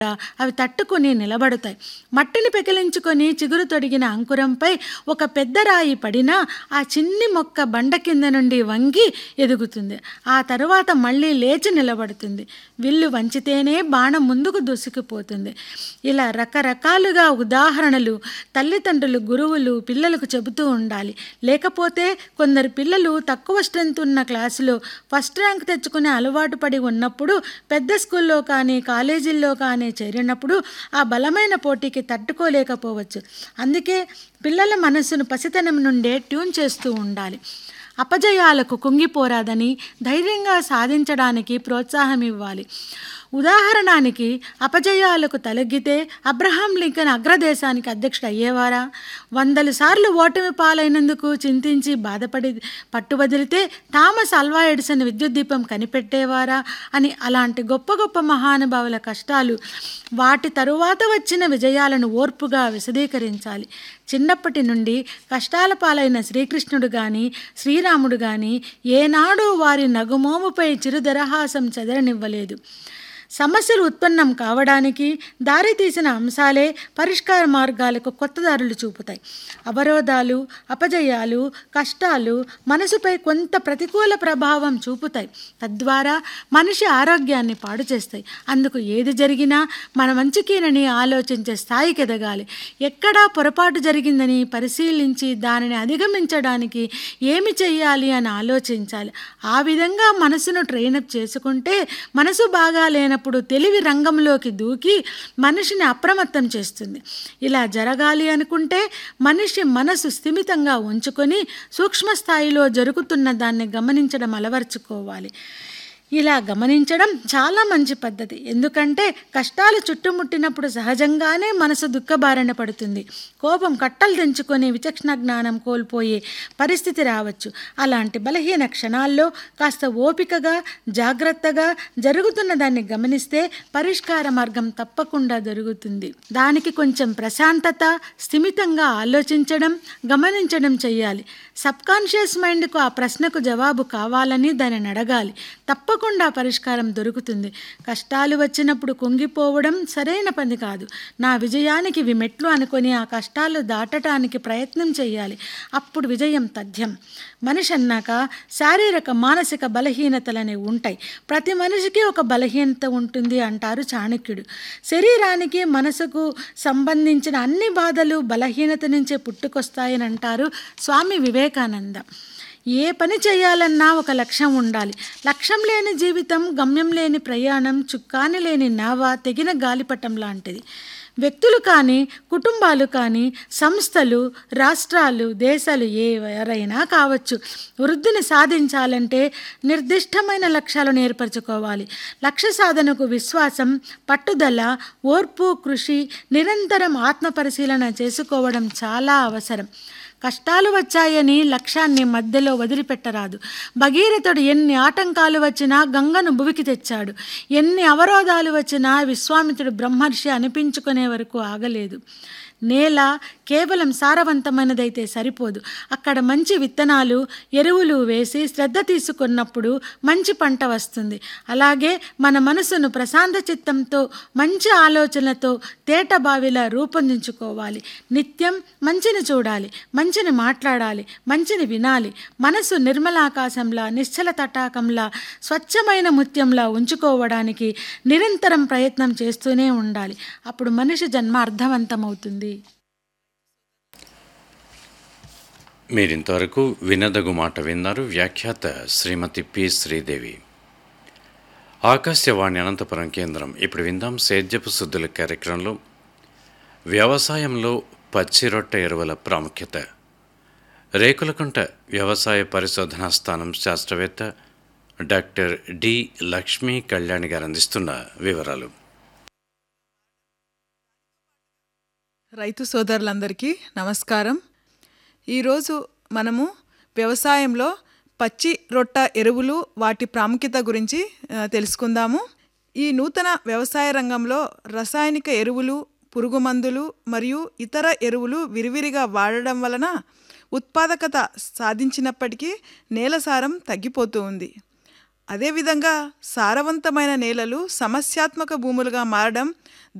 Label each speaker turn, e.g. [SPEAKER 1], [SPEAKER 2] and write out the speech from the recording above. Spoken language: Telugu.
[SPEAKER 1] అవి తట్టుకొని నిలబడతాయి మట్టిని పెకిలించుకొని చిగురు తొడిగిన అంకురంపై ఒక పెద్ద రాయి పడినా ఆ చిన్ని మొక్క బండ కింద నుండి వంగి ఎదుగుతుంది ఆ తరువాత మళ్ళీ లేచి నిలబడుతుంది విల్లు వంచితేనే బాణం ముందుకు దూసుకుపోతుంది ఇలా రకరకాలుగా ఉదాహరణలు తల్లిదండ్రులు గురువులు పిల్లలకు చెబుతూ ఉండాలి లేకపోతే కొందరు పిల్లలు తక్కువ స్ట్రెంత్ ఉన్న క్లాసులో ఫస్ట్ ర్యాంక్ తెచ్చుకునే అలవాటు పడి ఉన్నప్పుడు పెద్ద స్కూల్లో కానీ కాలేజీల్లో కానీ చేరినప్పుడు ఆ బలమైన పోటీకి తట్టుకోలేకపోవచ్చు అందుకే పిల్లల మనస్సును పసితనం నుండే ట్యూన్ చేస్తూ ఉండాలి అపజయాలకు కుంగిపోరాదని ధైర్యంగా సాధించడానికి ప్రోత్సాహం ఇవ్వాలి ఉదాహరణానికి అపజయాలకు తలగ్గితే అబ్రహాం లింకన్ అగ్రదేశానికి అధ్యక్షుడు అయ్యేవారా వందల సార్లు ఓటమి పాలైనందుకు చింతించి బాధపడి పట్టు వదిలితే థామస్ అల్వా ఎడిసన్ విద్యుత్ దీపం కనిపెట్టేవారా అని అలాంటి గొప్ప గొప్ప మహానుభావుల కష్టాలు వాటి తరువాత వచ్చిన విజయాలను ఓర్పుగా విశదీకరించాలి చిన్నప్పటి నుండి కష్టాల పాలైన శ్రీకృష్ణుడు గాని శ్రీరాముడు గాని ఏనాడు వారి నగుమోముపై చిరుదరహాసం చెదరనివ్వలేదు సమస్యలు ఉత్పన్నం కావడానికి దారితీసిన అంశాలే పరిష్కార మార్గాలకు కొత్త దారులు చూపుతాయి అవరోధాలు అపజయాలు కష్టాలు మనసుపై కొంత ప్రతికూల ప్రభావం చూపుతాయి తద్వారా మనిషి ఆరోగ్యాన్ని పాడు చేస్తాయి అందుకు ఏది జరిగినా మన మంచికేనని ఆలోచించే స్థాయికి ఎదగాలి ఎక్కడా పొరపాటు జరిగిందని పరిశీలించి దానిని అధిగమించడానికి ఏమి చెయ్యాలి అని ఆలోచించాలి ఆ విధంగా మనసును ట్రైనప్ చేసుకుంటే మనసు బాగా లేనప్పుడు తెలివి రంగంలోకి దూకి మనిషిని అప్రమత్తం చేస్తుంది ఇలా జరగాలి అనుకుంటే మనిషి మనసు స్థిమితంగా ఉంచుకొని సూక్ష్మ స్థాయిలో జరుగుతున్న దాన్ని గమనించడం అలవర్చుకోవాలి ఇలా గమనించడం చాలా మంచి పద్ధతి ఎందుకంటే కష్టాలు చుట్టుముట్టినప్పుడు సహజంగానే మనసు దుఃఖబారిన పడుతుంది కోపం కట్టలు తెంచుకొని విచక్షణ జ్ఞానం కోల్పోయే పరిస్థితి రావచ్చు అలాంటి బలహీన క్షణాల్లో కాస్త ఓపికగా జాగ్రత్తగా జరుగుతున్న దాన్ని గమనిస్తే పరిష్కార మార్గం తప్పకుండా జరుగుతుంది దానికి కొంచెం ప్రశాంతత స్థిమితంగా ఆలోచించడం గమనించడం చేయాలి సబ్కాన్షియస్ మైండ్కు ఆ ప్రశ్నకు జవాబు కావాలని దానిని అడగాలి తప్పకుండా పరిష్కారం దొరుకుతుంది కష్టాలు వచ్చినప్పుడు కుంగిపోవడం సరైన పని కాదు నా విజయానికి ఇవి మెట్లు అనుకొని ఆ కష్టాలు దాటటానికి ప్రయత్నం చేయాలి అప్పుడు విజయం తథ్యం మనిషి అన్నాక శారీరక మానసిక బలహీనతలనే ఉంటాయి ప్రతి మనిషికి ఒక బలహీనత ఉంటుంది అంటారు చాణక్యుడు శరీరానికి మనసుకు సంబంధించిన అన్ని బాధలు బలహీనత నుంచే పుట్టుకొస్తాయని అంటారు స్వామి వివేకానంద ఏ పని చేయాలన్నా ఒక లక్ష్యం ఉండాలి లక్ష్యం లేని జీవితం గమ్యం లేని ప్రయాణం చుక్కాని లేని నావ తెగిన గాలిపటం లాంటిది వ్యక్తులు కానీ కుటుంబాలు కానీ సంస్థలు రాష్ట్రాలు దేశాలు ఎవరైనా కావచ్చు వృద్ధిని సాధించాలంటే నిర్దిష్టమైన లక్ష్యాలను ఏర్పరచుకోవాలి లక్ష్య సాధనకు విశ్వాసం పట్టుదల ఓర్పు కృషి నిరంతరం ఆత్మపరిశీలన చేసుకోవడం చాలా అవసరం కష్టాలు వచ్చాయని లక్ష్యాన్ని మధ్యలో వదిలిపెట్టరాదు భగీరథుడు ఎన్ని ఆటంకాలు వచ్చినా గంగను భువికి తెచ్చాడు ఎన్ని అవరోధాలు వచ్చినా విశ్వామిత్రుడు బ్రహ్మర్షి అనిపించుకునే వరకు ఆగలేదు నేల కేవలం సారవంతమైనదైతే సరిపోదు అక్కడ మంచి విత్తనాలు ఎరువులు వేసి శ్రద్ధ తీసుకున్నప్పుడు మంచి పంట వస్తుంది అలాగే మన మనసును ప్రశాంత చిత్తంతో మంచి ఆలోచనలతో తేట బావిలా రూపొందించుకోవాలి నిత్యం మంచిని చూడాలి మంచిని మాట్లాడాలి మంచిని వినాలి మనసు నిర్మలాకాశంలా నిశ్చల తటాకంలా స్వచ్ఛమైన ముత్యంలా ఉంచుకోవడానికి నిరంతరం ప్రయత్నం చేస్తూనే ఉండాలి అప్పుడు మనిషి జన్మ అర్థవంతమవుతుంది
[SPEAKER 2] మీరింతవరకు వినదగు మాట విన్నారు వ్యాఖ్యాత శ్రీమతి పి శ్రీదేవి ఆకాశవాణి అనంతపురం కేంద్రం ఇప్పుడు విందాం సేద్యపు శుద్ధుల కార్యక్రమంలో వ్యవసాయంలో పచ్చి రొట్టె ఎరువుల ప్రాముఖ్యత రేకులకుంట వ్యవసాయ పరిశోధనా స్థానం శాస్త్రవేత్త డాక్టర్ డి లక్ష్మీ కళ్యాణి గారు అందిస్తున్న వివరాలు
[SPEAKER 3] రైతు సోదరులందరికీ నమస్కారం ఈరోజు మనము వ్యవసాయంలో పచ్చి రొట్ట ఎరువులు వాటి ప్రాముఖ్యత గురించి ఆ, తెలుసుకుందాము ఈ నూతన వ్యవసాయ రంగంలో రసాయనిక ఎరువులు పురుగు మందులు మరియు ఇతర ఎరువులు విరివిరిగా వాడడం వలన ఉత్పాదకత సాధించినప్పటికీ నేల సారం తగ్గిపోతూ ఉంది అదేవిధంగా సారవంతమైన నేలలు సమస్యాత్మక భూములుగా మారడం